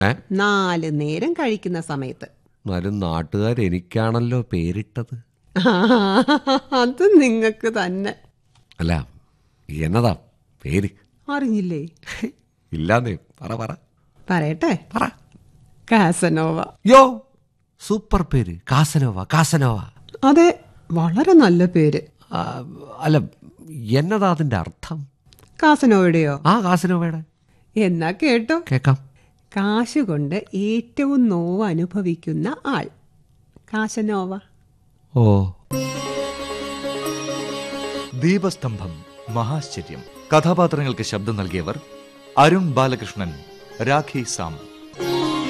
ഏ നാല് നേരം കഴിക്കുന്ന സമയത്ത് എന്നാലും നാട്ടുകാർ എനിക്കാണല്ലോ പേരിട്ടത് ആ, അത് നിങ്ങൾക്ക് തന്നെ അല്ല എന്നതാ പേര് അറിഞ്ഞില്ലേ ഇല്ലാന്നേ പറ പറ പറയട്ടെ പറ കാസനോവ യോ സൂപ്പർ പേര് കാസനോവ കാസനോവ അതെ വളരെ നല്ല പേര് ആ, അല്ല എന്നതാ അതിൻ്റെ അർത്ഥം കാസനോവയുടെയോ ആ കാസനോവയുടെ എന്നാ കേട്ടോ കേക്കാം കാശ് കൊണ്ട് ഏറ്റവും നോവ് അനുഭവിക്കുന്ന ആൾ കാശനോവ ഓ ദീപസ്തംഭം മഹാശ്ചര്യം കഥാപാത്രങ്ങൾക്ക് ശബ്ദം നൽകിയവർ അരുൺ ബാലകൃഷ്ണൻ രാഖി സാം